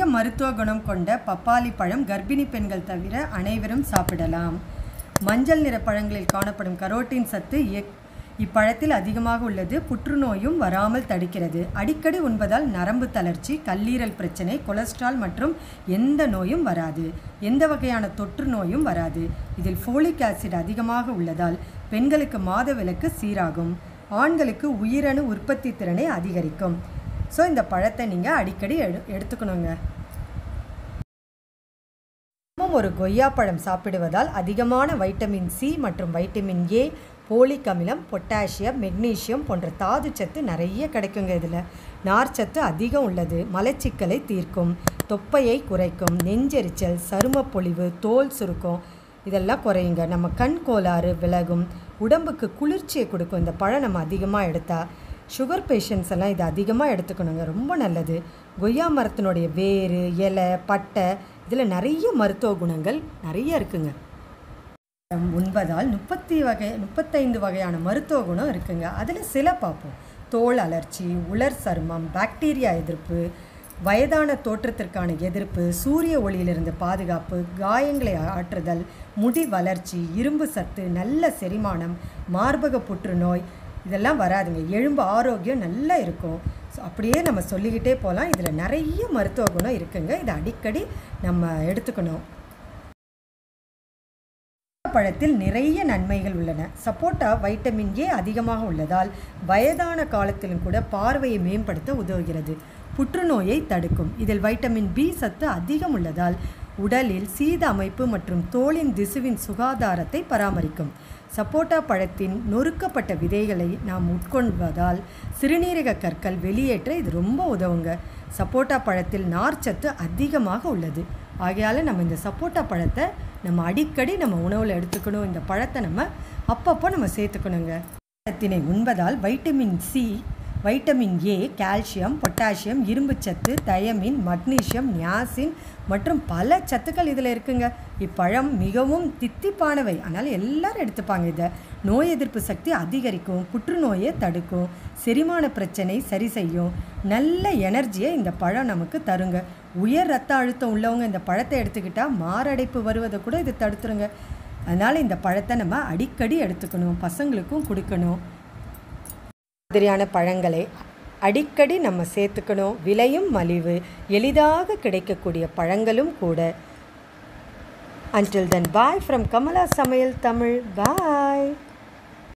மருத்துவ குணம் கொண்ட பப்பாளி பழம் கர்ப்பிணி பெண்கள் தவிர அனைவரும் சாப்பிடலாம் மஞ்சள் நிற பழங்களில் காணப்படும் கரோட்டின் சத்து எக்- இப்பழத்தில் அதிகமாக உள்ளது புற்றுநோயும் வராமல் தடுக்கிறது அடிக்கடி உண்பதால் நரம்பு தளர்ச்சி கல்லீரல் பிரச்சனை கொலஸ்ட்ரால் மற்றும் எந்த நோயும் வராது எந்த வகையான தொற்று நோயும் வராது இதில் ஃபோலிக் ஆசிட் அதிகமாக உள்ளதால் பெண்களுக்கு மாதவிலக்கு சீராகும் ஆண்களுக்கு உயிரணு உற்பத்தி திறனை அதிகரிக்கும் ஸோ இந்த பழத்தை நீங்கள் அடிக்கடி எடு எடுத்துக்கணுங்க தினமும் ஒரு கொய்யா பழம் சாப்பிடுவதால் அதிகமான வைட்டமின் சி மற்றும் வைட்டமின் ஏ போலிக் அமிலம் பொட்டாசியம் மெக்னீசியம் போன்ற தாதுச்சத்து நிறைய கிடைக்குங்க இதில் நார்ச்சத்து அதிகம் உள்ளது மலச்சிக்கலை தீர்க்கும் தொப்பையை குறைக்கும் நெஞ்செரிச்சல் சருமப்பொழிவு தோல் சுருக்கம் இதெல்லாம் குறையுங்க நம்ம கண் கோளாறு விலகும் உடம்புக்கு குளிர்ச்சியை கொடுக்கும் இந்த பழம் நம்ம அதிகமாக எடுத்தா சுகர் பேஷண்ட்ஸ் எல்லாம் இதை அதிகமாக எடுத்துக்கணுங்க ரொம்ப நல்லது கொய்யா மரத்தினுடைய வேர் இலை பட்டை இதில் நிறைய மருத்துவ குணங்கள் நிறைய இருக்குங்க உண்பதால் முப்பத்தி வகை முப்பத்தைந்து வகையான மருத்துவ குணம் இருக்குங்க அதில் சில பார்ப்போம் தோல் அலர்ச்சி உலர் சருமம் பாக்டீரியா எதிர்ப்பு வயதான தோற்றத்திற்கான எதிர்ப்பு சூரிய ஒளியிலிருந்து பாதுகாப்பு காயங்களை ஆற்றுதல் முடி வளர்ச்சி இரும்பு சத்து நல்ல செரிமானம் மார்பக புற்றுநோய் இதெல்லாம் வராதுங்க எலும்பு ஆரோக்கியம் நல்லா இருக்கும் ஸோ அப்படியே நம்ம சொல்லிக்கிட்டே போகலாம் இதில் நிறைய மருத்துவ குணம் இருக்குங்க இதை அடிக்கடி நம்ம எடுத்துக்கணும் பழத்தில் நிறைய நன்மைகள் உள்ளன சப்போட்டா வைட்டமின் ஏ அதிகமாக உள்ளதால் வயதான காலத்திலும் கூட பார்வையை மேம்படுத்த உதவுகிறது புற்றுநோயை தடுக்கும் இதில் வைட்டமின் பி சத்து அதிகம் உள்ளதால் உடலில் சீத அமைப்பு மற்றும் தோலின் திசுவின் சுகாதாரத்தை பராமரிக்கும் சப்போட்டா பழத்தின் நொறுக்கப்பட்ட விதைகளை நாம் உட்கொள்வதால் சிறுநீரக கற்கள் வெளியேற்ற இது ரொம்ப உதவுங்க சப்போட்டா பழத்தில் நார்ச்சத்து அதிகமாக உள்ளது ஆகையால் நம்ம இந்த சப்போட்டா பழத்தை நம்ம அடிக்கடி நம்ம உணவில் எடுத்துக்கணும் இந்த பழத்தை நம்ம அப்பப்போ நம்ம சேர்த்துக்கணுங்க பழத்தினை உண்பதால் vitamin C vitamin A calcium potassium இரும்புச்சத்து தயமின் மக்னீசியம் நியாசின் மற்றும் பல சத்துக்கள் இதில் இருக்குங்க இப்பழம் மிகவும் தித்திப்பானவை அதனால் எல்லாரும் எடுத்துப்பாங்க இதை நோய் எதிர்ப்பு சக்தி அதிகரிக்கும் புற்றுநோயை தடுக்கும் செரிமான பிரச்சனை சரி செய்யும் நல்ல எனர்ஜியை இந்த பழம் நமக்கு தருங்க உயர் ரத்த அழுத்தம் உள்ளவங்க இந்த பழத்தை எடுத்துக்கிட்டால் மாரடைப்பு வருவதை கூட இது தடுத்துருங்க அதனால் இந்த பழத்தை நம்ம அடிக்கடி எடுத்துக்கணும் பசங்களுக்கும் கொடுக்கணும் மாதிரியான பழங்களை அடிக்கடி நம்ம சேர்த்துக்கணும் விலையும் மலிவு எளிதாக கிடைக்கக்கூடிய பழங்களும் கூட until then bye from Kamala சமையல் தமிழ் பாய்